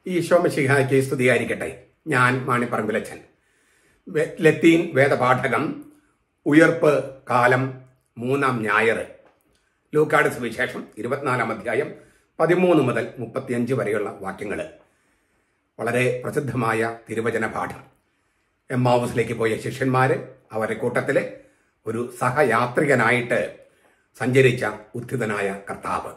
ഈശോ മിശിഹായ്ക്ക് സ്തുതിയായിരിക്കട്ടെ ഞാൻ മാണിപ്പറമ്പിലച്ചൻ വെ- ലത്തീൻ വേദപാഠകം ഉയർപ്പ് കാലം മൂന്നാം ഞായർ ലൂക്കാട് സുവിശേഷം ഇരുപത്തിനാലാം അധ്യായം പതിമൂന്ന് മുതൽ മുപ്പത്തിയഞ്ച് വരെയുള്ള വാക്യങ്ങൾ വളരെ പ്രസിദ്ധമായ തിരുവചന പാഠം എമ്മാവൂസിലേക്ക് പോയ ശിഷ്യന്മാര് അവരുടെ കൂട്ടത്തില് ഒരു സഹയാത്രികനായിട്ട് സഞ്ചരിച്ച ഉദ്ധിതനായ കർത്താവ്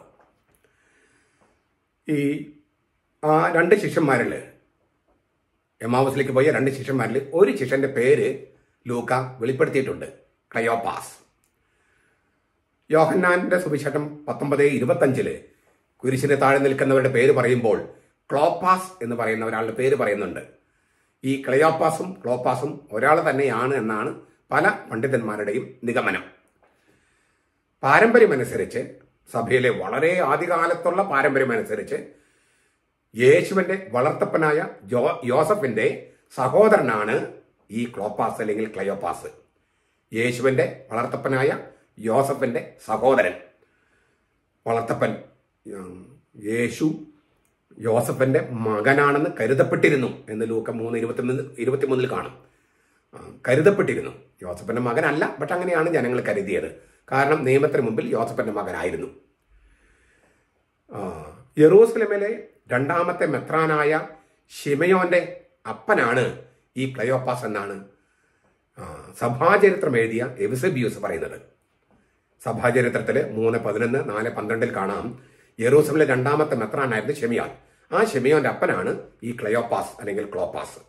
ഈ ആ രണ്ട് ശിഷ്യന്മാരിൽ എമാവസിലേക്ക് പോയ രണ്ട് ശിഷ്യന്മാരിൽ ഒരു ശിഷ്യന്റെ പേര് ലൂക്ക വെളിപ്പെടുത്തിയിട്ടുണ്ട് ക്ലയോപാസ് യോഹന്നാന്റെ സുവിശേഷം പത്തൊമ്പത് ഇരുപത്തഞ്ചില് കുരിശിന് താഴെ നിൽക്കുന്നവരുടെ പേര് പറയുമ്പോൾ ക്ലോപ്പാസ് എന്ന് പറയുന്ന ഒരാളുടെ പേര് പറയുന്നുണ്ട് ഈ ക്ലയോപ്പാസും ക്ലോപ്പാസും ഒരാൾ തന്നെയാണ് എന്നാണ് പല പണ്ഡിതന്മാരുടെയും നിഗമനം പാരമ്പര്യമനുസരിച്ച് സഭയിലെ വളരെ ആദ്യകാലത്തുള്ള പാരമ്പര്യമനുസരിച്ച് യേശുവിന്റെ വളർത്തപ്പനായ ജോ യോസഫിന്റെ സഹോദരനാണ് ഈ ക്ലോപ്പാസ് അല്ലെങ്കിൽ ക്ലയോപ്പാസ് യേശുവിന്റെ വളർത്തപ്പനായ യോസഫിന്റെ സഹോദരൻ വളർത്തപ്പൻ ഉം, യേശു യോസഫിന്റെ മകനാണെന്ന് കരുതപ്പെട്ടിരുന്നു എന്ന് ലൂക്ക മൂന്ന് ഇരുപത്തിമൂന്ന് ഇരുപത്തിമൂന്നിൽ കാണും ആ, കരുതപ്പെട്ടിരുന്നു യോസഫിന്റെ മകനല്ല ബട്ട് അങ്ങനെയാണ് ജനങ്ങൾ കരുതിയത് കാരണം നിയമത്തിന് മുമ്പിൽ യോസഫിന്റെ മകനായിരുന്നു ആ, യെറൂസലമിലെ രണ്ടാമത്തെ മെത്രാനായ ഷിമയോന്റെ അപ്പനാണ് ഈ ക്ലയോപ്പാസ് എന്നാണ് ആ, സഭാചരിത്രം എഴുതിയ എവിസബിയൂസ് പറയുന്നത് സഭാചരിത്രത്തില് മൂന്ന് പതിനൊന്ന് നാല് പന്ത്രണ്ടിൽ കാണാം യെറൂസലമിലെ രണ്ടാമത്തെ മെത്രാനായിരുന്നു ഷെമിയോൻ ആ ഷെമിയോന്റെ അപ്പനാണ് ഈ ക്ലയോപ്പാസ് അല്ലെങ്കിൽ ക്ലോപ്പാസ്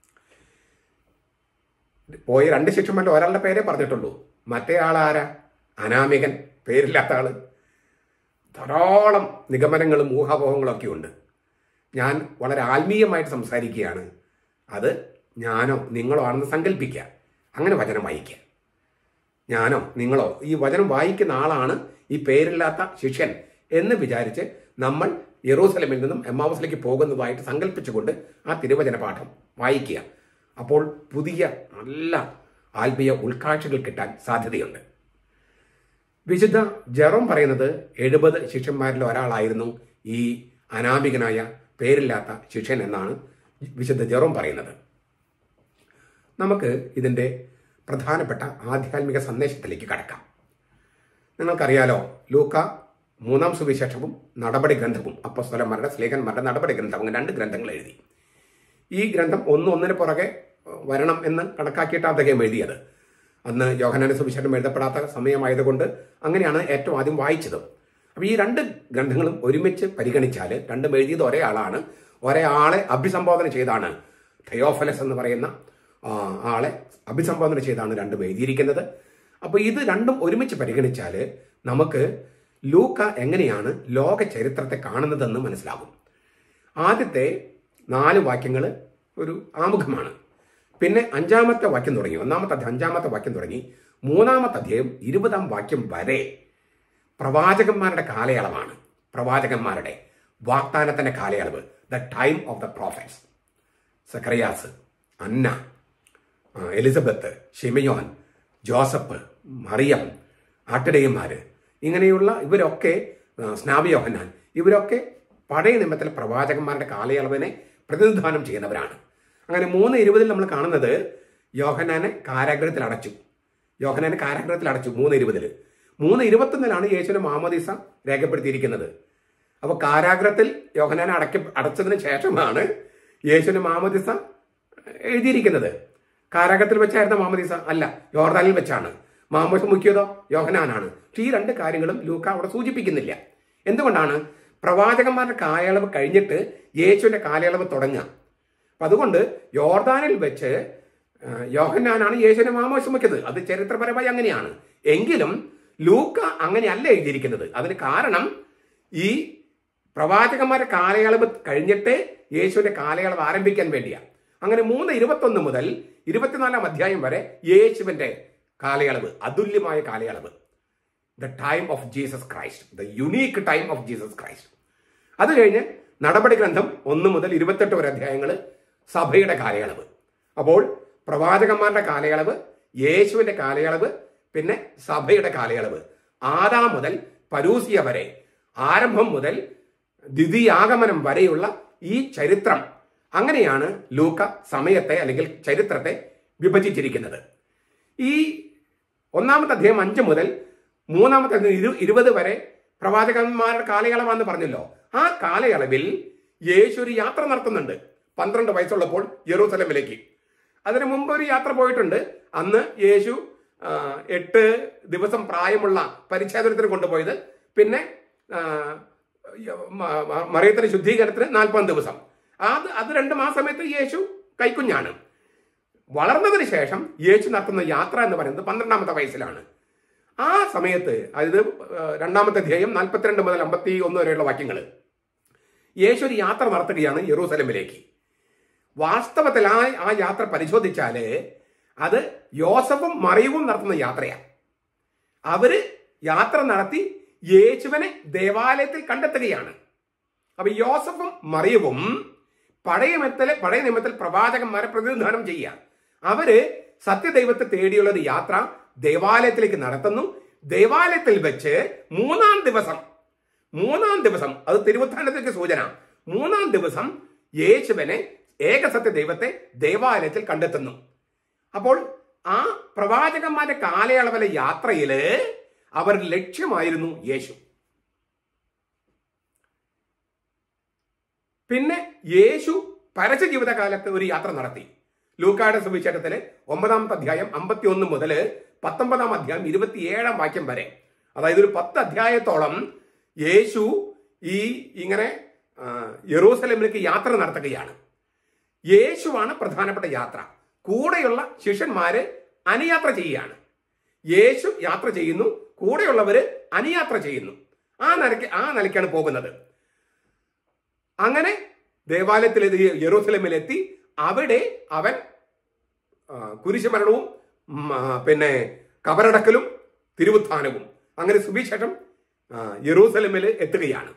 പോയ രണ്ട് ശിഷ്യന്മാരുടെ ഒരാളുടെ പേരേ പറഞ്ഞിട്ടുള്ളൂ മറ്റേ ആളാരാ അനാമികൻ പേരില്ലാത്ത ആള് ധാരാളം നിഗമനങ്ങളും ഊഹാപോഹങ്ങളും ഒക്കെ ഉണ്ട് ഞാൻ വളരെ ആത്മീയമായിട്ട് സംസാരിക്കുകയാണ് അത് ഞാനോ നിങ്ങളോ ആണെന്ന് സങ്കല്പിക്കുക അങ്ങനെ വചനം വായിക്കുക ഞാനോ നിങ്ങളോ ഈ വചനം വായിക്കുന്ന ആളാണ് ഈ പേരില്ലാത്ത ശിഷ്യൻ എന്ന് വിചാരിച്ച് നമ്മൾ യെറൂസലമിൽ നിന്നും എമ്മാവസിലേക്ക് പോകുന്നതായിട്ട് സങ്കല്പിച്ചുകൊണ്ട് ആ തിരുവചന പാഠം വായിക്കുക അപ്പോൾ പുതിയ നല്ല ആത്മീയ ഉൾക്കാഴ്ചകൾ കിട്ടാൻ സാധ്യതയുണ്ട് വിശുദ്ധ ജെറോം പറയുന്നത് എഴുപത് ശിഷ്യന്മാരിൽ ഒരാളായിരുന്നു ഈ അനാമികനായ പേരില്ലാത്ത ശിഷ്യൻ എന്നാണ് വിശുദ്ധ ജെറോം പറയുന്നത് നമുക്ക് ഇതിൻ്റെ പ്രധാനപ്പെട്ട ആധ്യാത്മിക സന്ദേശത്തിലേക്ക് കടക്കാം നിങ്ങൾക്കറിയാലോ ലൂക്ക മൂന്നാം സുവിശേഷവും നടപടി ഗ്രന്ഥവും അപ്പസ്വലന്മാരുടെ സ്ലേഖന്മാരുടെ നടപടി ഗ്രന്ഥവും അങ്ങനെ രണ്ട് ഗ്രന്ഥങ്ങൾ എഴുതി ഈ ഗ്രന്ഥം ഒന്ന് ഒന്നിന് പുറകെ ഏഹ്, വരണം എന്ന് കണക്കാക്കിയിട്ട് അദ്ദേഹം എഴുതിയത് അന്ന് യോഹനാന സുവിശേഷം എഴുതപ്പെടാത്ത സമയമായതുകൊണ്ട് അങ്ങനെയാണ് ഏറ്റവും ആദ്യം വായിച്ചത് അപ്പോൾ ഈ രണ്ട് ഗ്രന്ഥങ്ങളും ഒരുമിച്ച് പരിഗണിച്ചാൽ രണ്ടും എഴുതിയത് ഒരേ ആളാണ് ഒരേ ആളെ അഭിസംബോധന ചെയ്താണ് തെയോഫലസ് എന്ന് പറയുന്ന ആ, ആളെ അഭിസംബോധന ചെയ്താണ് രണ്ടും എഴുതിയിരിക്കുന്നത് അപ്പോൾ ഇത് രണ്ടും ഒരുമിച്ച് പരിഗണിച്ചാൽ നമുക്ക് ലൂക്ക എങ്ങനെയാണ് ലോക ചരിത്രത്തെ കാണുന്നതെന്ന് മനസ്സിലാകും ആദ്യത്തെ നാല് വാക്യങ്ങൾ ഒരു ആമുഖമാണ് പിന്നെ അഞ്ചാമത്തെ വാക്യം തുടങ്ങി ഒന്നാമത്തെ അധ്യായം അഞ്ചാമത്തെ വാക്യം തുടങ്ങി മൂന്നാമത്തെ അധ്യായം ഇരുപതാം വാക്യം വരെ പ്രവാചകന്മാരുടെ കാലയളവാണ് പ്രവാചകന്മാരുടെ വാഗ്ദാനത്തിന്റെ കാലയളവ് the time of the prophets Zacharias Anna ആ, എലിസബത്ത് ഷിമയോൻ ജോസഫ് മറിയം ആട്ടിടയന്മാര് ഇങ്ങനെയുള്ള ഇവരൊക്കെ ആ, സ്നാപി യോഹന്നാൻ ഇവരൊക്കെ പഴയ നിയമത്തിലെ പ്രവാചകന്മാരുടെ കാലയളവിനെ പ്രതിനിധാനം ചെയ്യുന്നവരാണ് അങ്ങനെ മൂന്ന് ഇരുപതിൽ നമ്മൾ കാണുന്നത് യോഹനാനെ കാരാഗ്രഹത്തിൽ അടച്ചു യോഹനാനെ കാരാഗ്രഹത്തിൽ അടച്ചു മൂന്ന് ഇരുപതിൽ മൂന്ന് ഇരുപത്തൊന്നിലാണ് യേശുവിന്റെ മാമോദീസ രേഖപ്പെടുത്തിയിരിക്കുന്നത് അപ്പോൾ കാരാഗ്രഹത്തിൽ യോഹനാനെ അടക്ക അടച്ചതിന് ശേഷമാണ് യേശുവിന്റെ മാമോദീസ എഴുതിയിരിക്കുന്നത് കാരാഗ്രഹത്തിൽ വെച്ചായിരുന്ന മാമദീസ അല്ല യോർദാനിൽ വെച്ചാണ് മാമോശ മുക്കിയതോ യോഹനാനാണ് പക്ഷേ ഈ രണ്ട് കാര്യങ്ങളും ലൂക്ക അവിടെ സൂചിപ്പിക്കുന്നില്ല എന്തുകൊണ്ടാണ് പ്രവാചകന്മാരുടെ കാലയളവ് കഴിഞ്ഞിട്ട് യേശുവിന്റെ കാലയളവ് തുടങ്ങുക അപ്പൊ അതുകൊണ്ട് യോർദാനിൽ വെച്ച് ആ, യോഹന്നാനാണ് യേശുവിനെ മാമോശം വെച്ചത് അത് ചരിത്രപരമായി അങ്ങനെയാണ് എങ്കിലും ലൂക്ക അങ്ങനെയല്ല എഴുതിയിരിക്കുന്നത് അതിന് കാരണം ഈ പ്രവാചകന്മാരുടെ കാലയളവ് കഴിഞ്ഞിട്ട് യേശുവിന്റെ കാലയളവ് ആരംഭിക്കാൻ വേണ്ടിയാണ് അങ്ങനെ മൂന്ന് ഇരുപത്തൊന്ന് മുതൽ ഇരുപത്തിനാലാം അധ്യായം വരെ യേശുവിന്റെ കാലയളവ് അതുല്യമായ കാലയളവ് the time of Jesus Christ the unique time of Jesus Christ അത് കഴിഞ്ഞ് നടപടി ഗ്രന്ഥം ഒന്ന് മുതൽ ഇരുപത്തെട്ട് വരെ അധ്യായങ്ങൾ സഭയുടെ കാലയളവ് അപ്പോൾ പ്രവാചകന്മാരുടെ കാലയളവ് യേശുവിന്റെ കാലയളവ് പിന്നെ സഭയുടെ കാലയളവ് ആദാം മുതൽ പരൂസിയ വരെ ആരംഭം മുതൽ ദ്വിതീയാഗമനം വരെയുള്ള ഈ ചരിത്രം അങ്ങനെയാണ് ലൂക്ക സമയത്തെ അല്ലെങ്കിൽ ചരിത്രത്തെ വിഭജിച്ചിരിക്കുന്നത് ഈ ഒന്നാമത്തെ അധ്യായം അഞ്ച് മുതൽ മൂന്നാമത്തെ അധ്യായം ഇരു ഇരുപത് വരെ പ്രവാചകന്മാരുടെ കാലയളവാന്ന് പറഞ്ഞല്ലോ ആ കാലയളവിൽ യേശു ഒരു യാത്ര നടത്തുന്നുണ്ട് പന്ത്രണ്ട് വയസ്സുള്ളപ്പോൾ ജെറൂസലമിലേക്ക് അതിനു മുമ്പ് ഒരു യാത്ര പോയിട്ടുണ്ട് അന്ന് യേശു ആ, എട്ട് ദിവസം പ്രായമുള്ള പരിച്ഛേദനത്തിന് കൊണ്ടുപോയത് പിന്നെ ആ, മ- മ- മറിയത്തിന്റെ ശുദ്ധീകരണത്തിന് നാൽപ്പത് ദിവസം അത് അത് രണ്ടും ആ സമയത്ത് യേശു കൈക്കുഞ്ഞാണ് വളർന്നതിന് ശേഷം യേശു നടത്തുന്ന യാത്ര എന്ന് പറയുന്നത് പന്ത്രണ്ടാമത്തെ വയസ്സിലാണ് ആ സമയത്ത് അതായത് ഏഹ്, രണ്ടാമത്തെ ധ്യേയം നാൽപ്പത്തിരണ്ട് മുതൽ അമ്പത്തി ഒന്ന് വരെയുള്ള വാക്യങ്ങൾ യേശു ഒരു യാത്ര നടത്തുകയാണ് യെറൂസലമിലേക്ക് വാസ്തവത്തിൽ ആ ആ യാത്ര പരിശോധിച്ചാല് അത് യോസഫും മറിയവും നടത്തുന്ന യാത്രയാണ് അവര് യാത്ര നടത്തി യേശുവിനെ ദേവാലയത്തിൽ കണ്ടെത്തുകയാണ് അപ്പൊ യോസഫും മറിയവും പഴയ നിയമത്തിലെ പഴയ നിയമത്തിൽ പ്രവാചകന്മാരെ പ്രതിനിധാനം ചെയ്യുക അവര് സത്യദൈവത്തെ തേടിയുള്ള ഒരു യാത്ര ദേവാലയത്തിലേക്ക് നടത്തുന്നു ദേവാലയത്തിൽ വെച്ച് മൂന്നാം ദിവസം മൂന്നാം ദിവസം അത് തിരുവുത്ഥാനത്തിലേക്ക് സൂചന മൂന്നാം ദിവസം യേശുവിനെ ഏകസത്യ ദൈവത്തെ ദേവാലയത്തിൽ കണ്ടെത്തുന്നു അപ്പോൾ ആ പ്രവാചകന്മാരുടെ കാലയളവിലെ യാത്രയില് അവർ ലക്ഷ്യമായിരുന്നു യേശു പിന്നെ യേശു പരസ്യ ജീവിതകാലത്ത് ഒരു യാത്ര നടത്തി ലൂക്കായുടെ സുവിശേഷത്തിലെ ഒമ്പതാമത്തെ അധ്യായം അമ്പത്തി ഒന്ന് മുതൽ പത്തൊമ്പതാം അധ്യായം ഇരുപത്തിയേഴാം വാക്യം വരെ അതായത് ഒരു പത്ത് അധ്യായത്തോളം യേശു ഈ ഇങ്ങനെ ആ, യെറൂസലേമിലേക്ക് യാത്ര നടത്തുകയാണ് യേശുവാണ് പ്രധാനപ്പെട്ട യാത്ര കൂടെയുള്ള ശിഷ്യന്മാര് അനുയാത്ര ചെയ്യുകയാണ് യേശു യാത്ര ചെയ്യുന്നു കൂടെയുള്ളവര് അനുയാത്ര ചെയ്യുന്നു ആ നിലയ്ക്ക് ആ നിലയ്ക്കാണ് പോകുന്നത് അങ്ങനെ ദേവാലയത്തിൽ യെറൂസലേമിലെത്തി അവിടെ അവൻ ആ, കുരിശുമരണവും ഉം, ആ, പിന്നെ കബറടക്കലും തിരുവുത്ഥാനവും അങ്ങനെ സുവിശേഷം ആ, യെറൂസലേമിൽ എത്തുകയാണ്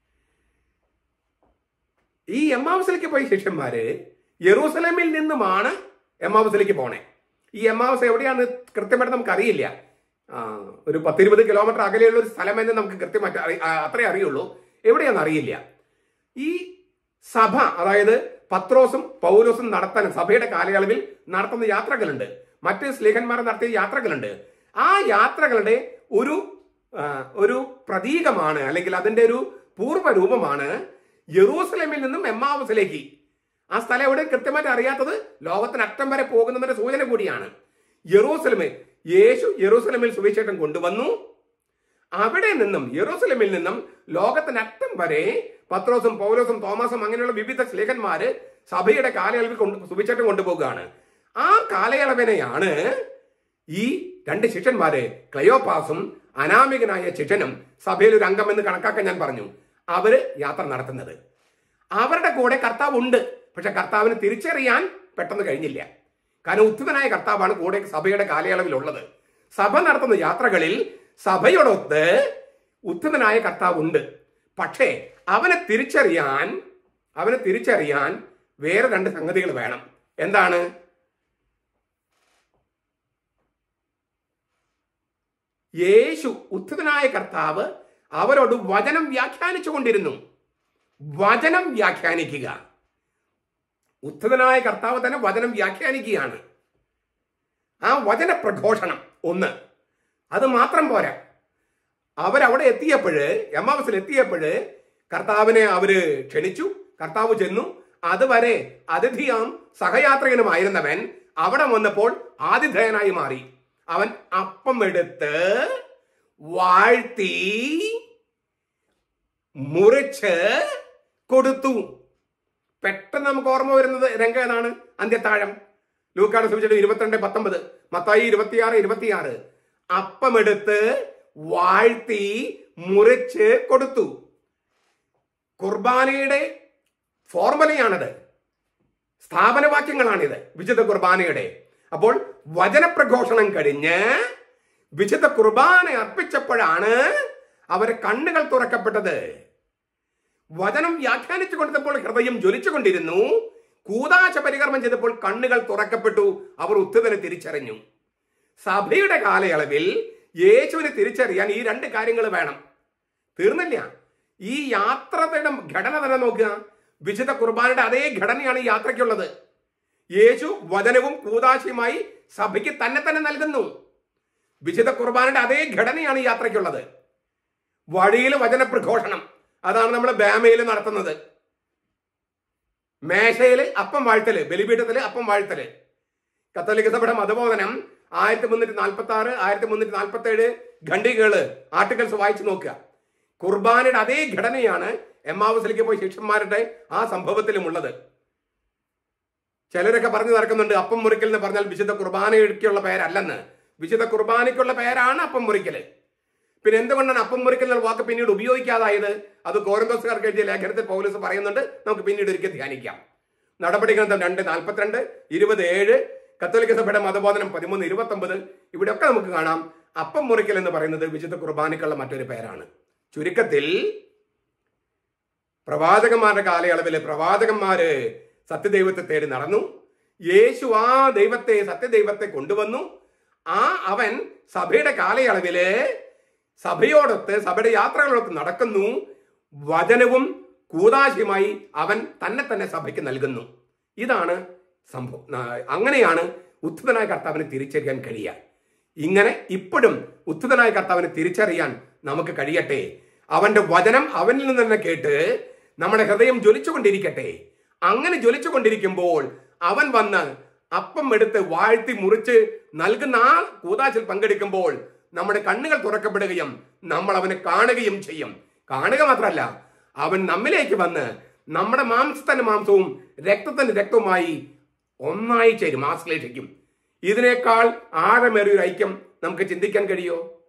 ഈ എമ്മാവസിലേക്ക് പോയ ശിഷ്യന്മാര് യെറൂസലേമിൽ നിന്നുമാണ് എമ്മാവസിലേക്ക് പോണേ ഈ എമ്മാവസ് എവിടെയാണ് കൃത്യമായിട്ട് നമുക്ക് അറിയില്ല ആ, ഒരു പത്തിരുപത് കിലോമീറ്റർ അകലെയുള്ള ഒരു സ്ഥലമെന്ന് നമുക്ക് കൃത്യമായിട്ട് അറി- ആ, അത്രേ അറിയുള്ളൂ എവിടെയാണെന്ന് അറിയില്ല ഈ സഭ അതായത് പത്രോസും പൗലോസും നടത്താൻ സഭയുടെ കാലയളവിൽ നടത്തുന്ന യാത്രകളുണ്ട് മറ്റ് സ്ലേഖന്മാർ നടത്തിയ യാത്രകളുണ്ട് ആ യാത്രകളുടെ ഒരു ആ, ഒരു പ്രതീകമാണ് അല്ലെങ്കിൽ അതിന്റെ ഒരു പൂർവ്വ രൂപമാണ് യെറൂസലേമിൽ നിന്നും എമ്മാവസിലേക്ക് ആ സ്ഥലം എവിടെ കൃത്യമായിട്ട് അറിയാത്തത് ലോകത്തിന് അറ്റം വരെ പോകുന്നതിന്റെ സൂചന കൂടിയാണ് യെറൂസലമെ യേശു യെറൂസലമിൽ സുവിശേഷം കൊണ്ടുവന്നു അവിടെ നിന്നും യെറൂസലമിൽ നിന്നും ലോകത്തിന്റെ അറ്റം വരെ പത്രോസും പൗലോസും തോമസും അങ്ങനെയുള്ള വിവിധ സ്ലേഖന്മാര് സഭയുടെ കാലയളവിൽ കൊണ്ട് സുവിശേഷം കൊണ്ടുപോകുകയാണ് ആ കാലയളവിനെയാണ് ഈ രണ്ട് ശിഷ്യന്മാര് ക്ലയോപാസും അനാമികനായ ശിഷ്യനും സഭയിൽ ഒരു അംഗമെന്ന് കണക്കാക്കാൻ ഞാൻ പറഞ്ഞു അവര് യാത്ര നടത്തുന്നത് അവരുടെ കൂടെ കർത്താവ് ഉണ്ട് പക്ഷെ കർത്താവിന് തിരിച്ചറിയാൻ പെട്ടെന്ന് കഴിഞ്ഞില്ല കാരണം ഉത്തിതനായ കർത്താവാണ് കൂടെ സഭയുടെ കാലയളവിലുള്ളത് സഭ നടത്തുന്ന യാത്രകളിൽ സഭയോടൊത്ത് ഉത്തിതനായ കർത്താവ് ഉണ്ട് പക്ഷേ അവനെ തിരിച്ചറിയാൻ അവനെ തിരിച്ചറിയാൻ വേറെ രണ്ട് സംഗതികൾ വേണം എന്താണ് യേശു ഉത്ഥിതനായ കർത്താവ് അവരോട് വചനം വ്യാഖ്യാനിച്ചു കൊണ്ടിരുന്നു വചനം വ്യാഖ്യാനിക്കുക ഉത്ഥിതനായ കർത്താവ് തന്നെ വചനം വ്യാഖ്യാനിക്കുകയാണ് ആ വചന പ്രഘോഷണം ഒന്ന് അത് മാത്രം പോരാ അവരവിടെ എത്തിയപ്പോഴ് എമ്മാവസിൽ എത്തിയപ്പോഴ് കർത്താവിനെ അവര് ക്ഷണിച്ചു കർത്താവ് ചെന്നു അതുവരെ അതിഥിയാം സഹയാത്രികനുമായിരുന്നവൻ അവിടെ വന്നപ്പോൾ ആതിഥേയനായി മാറി അവൻ അപ്പം എടുത്ത് വാഴ്ത്തി മുറിച്ച് കൊടുത്തു പെട്ടെന്ന് നമുക്ക് ഓർമ്മ വരുന്നത് രംഗം ഏതാണ് അന്ത്യത്താഴം ലൂക്കാട് സുവിശേഷം ഇരുപത്തിരണ്ട് പത്തൊമ്പത് മത്തായി ഇരുപത്തിയാറ് ഇരുപത്തിയാറ് അപ്പമെടുത്ത് വാഴ്ത്തി മുറിച്ച് കൊടുത്തു കുർബാനയുടെ ഫോർമുലയാണത് സ്ഥാപനവാക്യങ്ങളാണിത് വിശുദ്ധ കുർബാനയുടെ അപ്പോൾ വചനപ്രഘോഷണം കഴിഞ്ഞ് വിശുദ്ധ കുർബാന അർപ്പിച്ചപ്പോഴാണ് അവരെ കണ്ണുകൾ തുറക്കപ്പെട്ടത് വചനം വ്യാഖ്യാനിച്ചു കൊടുത്തപ്പോൾ ഹൃദയം ജ്വലിച്ചുകൊണ്ടിരുന്നു കൂതാശ പരികർമ്മം ചെയ്തപ്പോൾ കണ്ണുകൾ തുറക്കപ്പെട്ടു അവർ ഉത്തരനെ തിരിച്ചറിഞ്ഞു സഭയുടെ കാലയളവിൽ യേശുവിനെ തിരിച്ചറിയാൻ ഈ രണ്ട് കാര്യങ്ങൾ വേണം തീർന്നില്ല ഈ യാത്രയുടെ ഘടന തന്നെ നോക്കുക വിശുദ്ധ കുർബാനയുടെ അതേ ഘടനയാണ് ഈ യാത്രയ്ക്കുള്ളത് യേശു വചനവും കൂതാശയുമായി സഭയ്ക്ക് തന്നെ തന്നെ നൽകുന്നു വിശുദ്ധ കുർബാനയുടെ അതേ ഘടനയാണ് ഈ യാത്രയ്ക്കുള്ളത് വഴിയിൽ വചനപ്രഘോഷണം അതാണ് നമ്മൾ ബാമയിൽ നടത്തുന്നത് മേശയിൽ അപ്പം വാഴ്ത്തല് ബലിപീഠത്തില് അപ്പം വാഴ്ത്തല് കത്തോലിക്ക സഭയുടെ മതബോധനം ആയിരത്തി മുന്നൂറ്റി നാൽപ്പത്തി ആറ് ആയിരത്തി മുന്നൂറ്റി നാൽപ്പത്തി ഏഴ് ഖണ്ഡികകള് ആർട്ടിക്കിൾസ് വായിച്ചു നോക്കുക കുർബാനയുടെ അതേ ഘടനയാണ് എമ്മാവസിലേക്ക് പോയി ശിഷ്യന്മാരുടെ ആ സംഭവത്തിലും ഉള്ളത് ചിലരൊക്കെ പറഞ്ഞു നടക്കുന്നുണ്ട് അപ്പം മുറിക്കൽ എന്ന് പറഞ്ഞാൽ വിശുദ്ധ കുർബാനയ്ക്കുള്ള പേരല്ലെന്ന് വിശുദ്ധ കുർബാനയ്ക്കുള്ള പേരാണ് അപ്പം മുറിക്കല് പിന്നെ എന്തുകൊണ്ടാണ് അപ്പം മുറിക്കൽ എന്ന വാക്ക് പിന്നീട് ഉപയോഗിക്കാതായത് അത് കോരന്തോസുകാർക്ക് എഴുതിയ ലേഖനത്തിൽ പൗലസ് പറയുന്നുണ്ട് നമുക്ക് പിന്നീട് ഒരിക്കൽ ധ്യാനിക്കാം നടപടി ഗ്രന്ഥം രണ്ട് നാൽപ്പത്തിരണ്ട് ഇരുപത് ഏഴ് കത്തോലിക്ക സഭയുടെ മതബോധനം പതിമൂന്ന് ഇരുപത്തി ഒമ്പത് ഇവിടെയൊക്കെ നമുക്ക് കാണാം അപ്പം മുറിക്കൽ എന്ന് പറയുന്നത് വിശുദ്ധ കുർബാനയ്ക്കുള്ള മറ്റൊരു പേരാണ് ചുരുക്കത്തിൽ പ്രവാചകന്മാരുടെ കാലയളവിൽ പ്രവാചകന്മാര് സത്യദൈവത്തെ തേടി നടന്നു യേശു ആ ദൈവത്തെ സത്യദൈവത്തെ കൊണ്ടുവന്നു ആ അവൻ സഭയുടെ കാലയളവില് സഭയോടൊത്ത് സഭയുടെ യാത്രകളൊത്ത് നടക്കുന്നു വചനവും കൂതാശയുമായി അവൻ തന്നെ തന്നെ സഭയ്ക്ക് നൽകുന്നു ഇതാണ് സംഭവം ആ, അങ്ങനെയാണ് ഉത്ഥിതനായ കർത്താവിനെ തിരിച്ചറിയാൻ കഴിയുക ഇങ്ങനെ ഇപ്പോഴും ഉത്ഥിതനായ കർത്താവിനെ തിരിച്ചറിയാൻ നമുക്ക് കഴിയട്ടെ അവന്റെ വചനം അവനിൽ നിന്ന് തന്നെ കേട്ട് നമ്മുടെ ഹൃദയം ജ്വലിച്ചുകൊണ്ടിരിക്കട്ടെ അങ്ങനെ ജ്വലിച്ചുകൊണ്ടിരിക്കുമ്പോൾ അവൻ വന്ന് അപ്പം എടുത്ത് വാഴ്ത്തി മുറിച്ച് നൽകുന്ന ആ കൂതാശിൽ പങ്കെടുക്കുമ്പോൾ നമ്മുടെ കണ്ണുകൾ തുറക്കപ്പെടുകയും നമ്മൾ അവനെ കാണുകയും ചെയ്യും കാണുക മാത്രമല്ല അവൻ നമ്മിലേക്ക് വന്ന് നമ്മുടെ മാംസത്തിന്റെ മാംസവും രക്തത്തിന്റെ രക്തവുമായി ഒന്നായി ചേരും ആശ്ലേഷിക്കും ഇതിനേക്കാൾ ആഴമേറിയ ഒരു ഐക്യം നമുക്ക് ചിന്തിക്കാൻ കഴിയോ